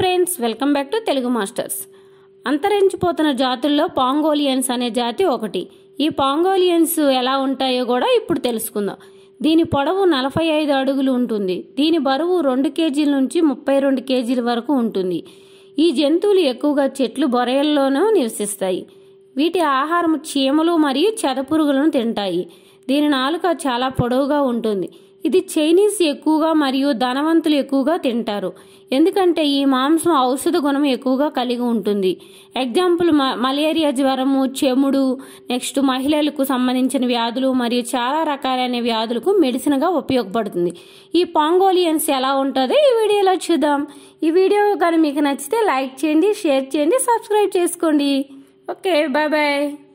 friends welcome back to Telugu masters అంతరించిపోతున్న జాతుల్లో పాంగోలియన్స్ అనే జాతి ఒకటి ఈ పాంగోలియన్స్ ఎలా ఉంటాయో కూడా ఇప్పుడు తెలుసుకుందాం దీని పొడవు నలభై ఐదు అడుగులు ఉంటుంది దీని బరువు రెండు కేజీల నుంచి ముప్పై రెండు కేజీల వరకు ఉంటుంది ఈ జంతువులు ఎక్కువగా చెట్లు బొరయల్లోనూ నివసిస్తాయి వీటి ఆహారం చీమలు మరియు చెదపురుగులను తింటాయి దీని నాలుక చాలా పొడవుగా ఉంటుంది ఇది చైనీస్ ఎక్కువగా మరియు ధనవంతులు ఎక్కువగా తింటారు ఎందుకంటే ఈ మాంసం ఔషధ గుణం ఎక్కువగా కలిగి ఉంటుంది ఎగ్జాంపుల్ మ- మలేరియా జ్వరము చెముడు నెక్స్ట్ మహిళలకు సంబంధించిన వ్యాధులు మరియు చాలా రకాలైన వ్యాధులకు మెడిసిన్గా ఉపయోగపడుతుంది ఈ పాంగోలియన్స్ ఎలా ఉంటుందో ఈ వీడియోలో చూద్దాం ఈ వీడియో కానీ మీకు నచ్చితే లైక్ చేయండి షేర్ చేయండి సబ్స్క్రైబ్ చేసుకోండి ఓకే బాయ్ బాయ్